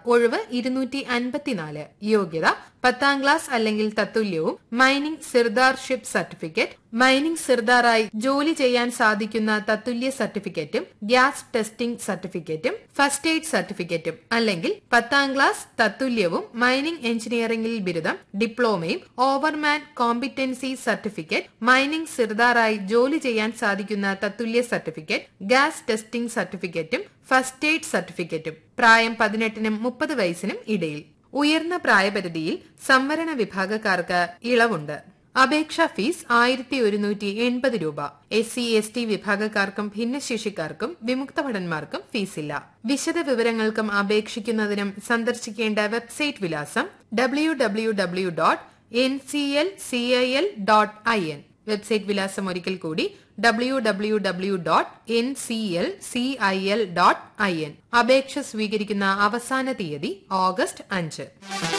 ഒഴിവ് ഇരുന്നൂറ്റി അൻപത്തിനാല് യോഗ്യത പത്താം ക്ലാസ് അല്ലെങ്കിൽ തത്തുല്യവും മൈനിംഗ് സിർദാർഷിപ്പ് സർട്ടിഫിക്കറ്റ് മൈനിംഗ് സിർദാറായി ജോലി ചെയ്യാൻ സാധിക്കുന്ന തത്തുല്യ സർട്ടിഫിക്കറ്റും ഗ്യാസ് ടെസ്റ്റിംഗ് സർട്ടിഫിക്കറ്റും ഫസ്റ്റ് എയ്ഡ് സർട്ടിഫിക്കറ്റും അല്ലെങ്കിൽ പത്താം ക്ലാസ് തത്തുല്യവും മൈനിംഗ് എഞ്ചിനീയറിംഗിൽ ബിരുദം ഡിപ്ലോമയും ഓവർമാൻ കോമ്പിറ്റൻസി സർട്ടിഫിക്കറ്റ് മൈനിംഗ് സിർദാറായി ജോലി ചെയ്യാൻ സാധിക്കുന്ന തത്തുല്യ സർട്ടിഫിക്കറ്റ് ഗ്യാസ് ടെസ്റ്റിംഗ് സർട്ടിഫിക്കറ്റും ഫസ്റ്റ് എയ്ഡ് സർട്ടിഫിക്കറ്റും പ്രായം പതിനെട്ടിനും മുപ്പത് വയസ്സിനും ഇടയിൽ ഉയർന്ന പ്രായപരിധിയിൽ സംവരണ വിഭാഗക്കാർക്ക് ഇളവുണ്ട് അപേക്ഷാ ഫീസ് ആയിരത്തി ഒരുന്നൂറ്റി എൺപത് രൂപ എസ് സി എസ് ടി വിഭാഗക്കാർക്കും ഭിന്നശേഷിക്കാർക്കും വിമുക്ത ഭടന്മാർക്കും ഫീസില്ല വിശദ വിവരങ്ങൾക്കും അപേക്ഷിക്കുന്നതിനും സന്ദർശിക്കേണ്ട വെബ്സൈറ്റ് വിലാസം W W W dot N C L C I L dot I N website വിലാസം ഒരിക്കൽ കൂടി W W W dot N C L C I L dot I N അപേക്ഷ സ്വീകരിക്കുന്ന അവസാന തീയതി ഓഗസ്റ്റ് അഞ്ച്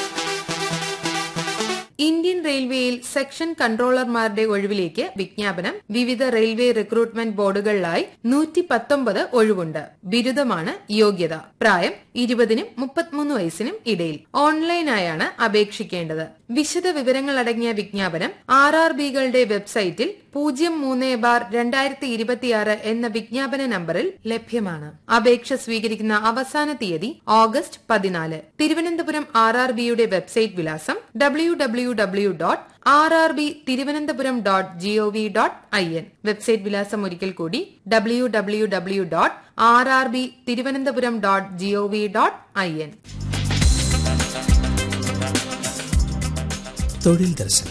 ഇന്ത്യൻ റെയിൽവേയിൽ സെക്ഷൻ കൺട്രോളർമാരുടെ ഒഴിവിലേക്ക് വിജ്ഞാപനം വിവിധ റെയിൽവേ റിക്രൂട്ട്മെന്റ് ബോർഡുകളിലായി നൂറ്റി പത്തൊമ്പത് ഒഴിവുണ്ട് ബിരുദമാണ് യോഗ്യത പ്രായം ഇരുപതിനും മുപ്പത്തിമൂന്ന് വയസ്സിനും ഇടയിൽ ഓൺലൈനായാണ് അപേക്ഷിക്കേണ്ടത് വിശദ വിവരങ്ങൾ അടങ്ങിയ വിജ്ഞാപനം ആർ ആർ ബികളുടെ വെബ്സൈറ്റിൽ പൂജ്യം മൂന്ന് ബാർ രണ്ടായിരത്തി ഇരുപത്തിയാറ് എന്ന വിജ്ഞാപന നമ്പറിൽ ലഭ്യമാണ് അപേക്ഷ സ്വീകരിക്കുന്ന അവസാന തീയതി ഓഗസ്റ്റ് പതിനാല് തിരുവനന്തപുരം ആർ ആർ ബിയുടെ വെബ്സൈറ്റ് വിലാസം W W W dot R R B Thiruvananthapuram dot G O V dot I N website വിലാസം ഒരിക്കൽ കൂടി W W W dot R R B Thiruvananthapuram dot G O V dot I N തൊഴിൽ ദർശനം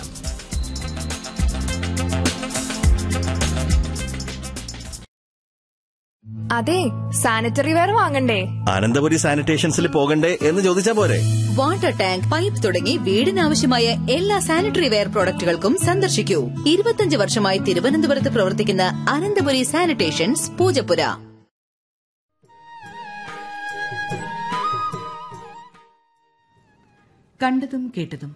അതെ സാനിറ്ററി വെയർ വാങ്ങണ്ടേ അനന്തപുരി സാനിറ്റേഷൻസിൽ പോകണ്ടേ എന്ന് ചോദിച്ചാ പോരെ വാട്ടർ ടാങ്ക് പൈപ്പ് തുടങ്ങി വീടിനാവശ്യമായ എല്ലാ സാനിറ്ററി വെയർ പ്രോഡക്റ്റുകൾക്കും സന്ദർശിക്കൂ ഇരുപത്തിയഞ്ച് വർഷമായി തിരുവനന്തപുരത്ത് പ്രവർത്തിക്കുന്ന അനന്തപുരി സാനിറ്റേഷൻസ് പൂജപ്പുര കണ്ടതും കേട്ടതും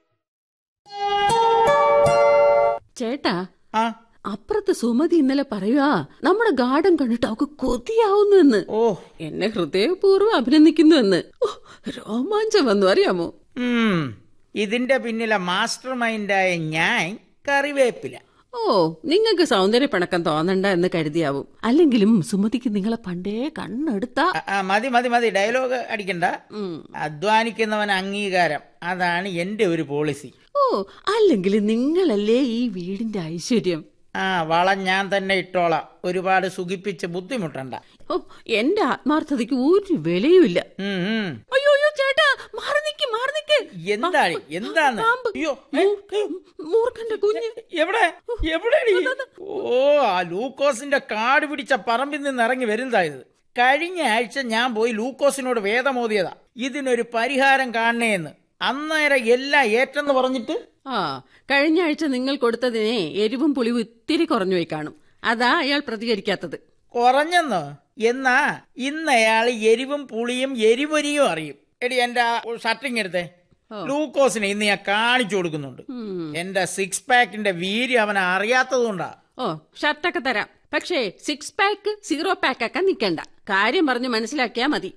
ചേട്ടാ ആ അപ്പുറത്ത് സുമതി ഇന്നലെ പറയുക നമ്മുടെ ഗാർഡൻ കണ്ടിട്ട് അവക്ക് കൊതിയാവുന്നു ഓ എന്നെ ഹൃദയപൂർവ്വം അഭിനന്ദിക്കുന്നു എന്ന് ഓ, രോമാഞ്ചം വന്നു അറിയാമോ ഉം. ഇതിന്റെ പിന്നിലെ മാസ്റ്റർ മൈൻഡായ ഞാൻ കറിവേപ്പില ഓ നിങ്ങൾക്ക് സൗന്ദര്യ പിണക്കം തോന്നണ്ട എന്ന് കരുതിയാവും അല്ലെങ്കിലും സുമതിക്ക് നിങ്ങളെ പണ്ടേ കണ്ണെടുത്ത ആ, ആ, മതി മതി മതി ഡയലോഗ് അടിക്കണ്ട അധ്വാനിക്കുന്നവൻ അംഗീകാരം അതാണ് എന്റെ ഒരു പോളിസി ഓ അല്ലെങ്കിൽ നിങ്ങളല്ലേ ഈ വീടിന്റെ ഐശ്വര്യം ആ വളം ഞാൻ തന്നെ ഇട്ടോളാം ഒരുപാട് സുഖിപ്പിച്ച് ബുദ്ധിമുട്ടണ്ട ഓ എന്റെ ആത്മാർത്ഥതയ്ക്ക് ഒരു വിലയുമില്ല ഉം, ഉം. അയ്യോ അയ്യോ ചേട്ടാ മാറി നിക്ക് മാറി നിക്ക് എന്താണ് എന്താന്ന് പാമ്പ്. അയ്യോ ഏ, ഏ, മൂർഖന്റെ കുഞ്ഞ് എവിടെ എവിടെടി ഓ ആ ലൂക്കോസിന്റെ കാട് പിടിച്ച പറമ്പിൽ നിന്ന് ഇറങ്ങി വരുന്നതായത് കഴിഞ്ഞ ആഴ്ച ഞാൻ പോയി ലൂക്കോസിനോട് വേദമോദിയതാ ഇതിനൊരു പരിഹാരം കാണണേന്ന് അന്നേരം എല്ലാം ഏറ്റെന്ന് പറഞ്ഞിട്ട് ആ കഴിഞ്ഞ ആഴ്ച നിങ്ങൾ കൊടുത്തതിനെ എരിവും പുളിവും ഇത്തിരി കുറഞ്ഞു പോയി കാണും അതാ അയാൾ പ്രതികരിക്കാത്തത് കുറഞ്ഞെന്നോ എന്നാ ഇന്ന് അയാൾ എരിവും പുളിയും എരിപൊരിയും അറിയും എടി എന്റെ ഷർട്ടിങ് എടുത്തേ ലൂക്കോസിനെ ഇന്ന് ഞാൻ കാണിച്ചു കൊടുക്കുന്നുണ്ട് എന്റെ സിക്സ് പാക്കിന്റെ വീര്യം അവനെ അറിയാത്തതുകൊണ്ടാ ഓ ഷർട്ടൊക്കെ തരാം പക്ഷേ സിക്സ് പാക്ക് സീറോ പാക്ക് ഒക്കെ നിൽക്കണ്ട കാര്യം പറഞ്ഞ് മനസ്സിലാക്കിയാ മതി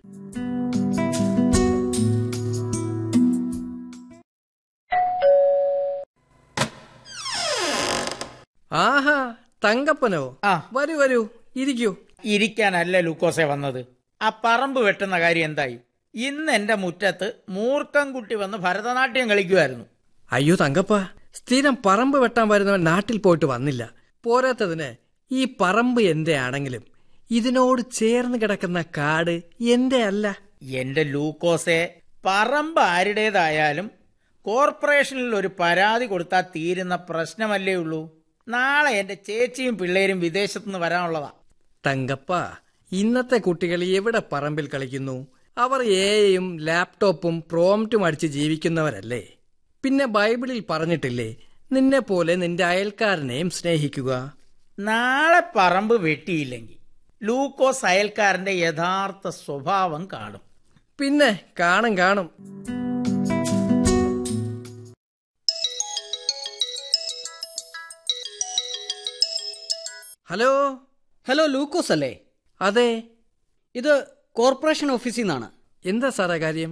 ആഹാ തങ്കപ്പനോ ആ. വരൂ വരൂ ഇരിക്കൂ ഇരിക്കാനല്ല ലൂക്കോസെ വന്നത് ആ പറമ്പ് വെട്ടുന്ന കാര്യം എന്തായി ഇന്ന് എന്റെ മുറ്റത്ത് മൂർഖംകുട്ടി വന്ന് ഭരതനാട്യം കളിക്കുമായിരുന്നു അയ്യോ തങ്കപ്പ സ്ഥിരം പറമ്പ് വെട്ടാൻ വരുന്നവൻ നാട്ടിൽ പോയിട്ട് വന്നില്ല പോരാത്തതിന് ഈ പറമ്പ് എന്റെ ആണെങ്കിലും ഇതിനോട് ചേർന്ന് കിടക്കുന്ന കാട് എന്റെ അല്ല എന്റെ ലൂക്കോസെ പറമ്പ് ആരുടേതായാലും കോർപ്പറേഷനിൽ ഒരു പരാതി കൊടുത്താൽ തീരുന്ന പ്രശ്നമല്ലേ ഉള്ളൂ നാളെ എന്റെ ചേച്ചിയും പിള്ളേരും വിദേശത്തു നിന്ന് വരാനുള്ളതാ തങ്കപ്പ ഇന്നത്തെ കുട്ടികൾ എവിടെ പറമ്പിൽ കളിക്കുന്നു അവർ എയും ലാപ്ടോപ്പും പ്രോംറ്റും അടിച്ച് ജീവിക്കുന്നവരല്ലേ പിന്നെ ബൈബിളിൽ പറഞ്ഞിട്ടില്ലേ നിന്നെ പോലെ നിന്റെ അയൽക്കാരനെയും സ്നേഹിക്കുക നാളെ പറമ്പ് വെട്ടിയില്ലെങ്കിൽ ലൂക്കോസ് അയൽക്കാരന്റെ യഥാർത്ഥ സ്വഭാവം കാണും പിന്നെ കാണും കാണും ഹലോ ഹലോ ലൂക്കോസ് അല്ലേ അതെ ഇത് കോർപ്പറേഷൻ ഓഫീസിൽ നിന്നാണ് എന്താ സാറേ കാര്യം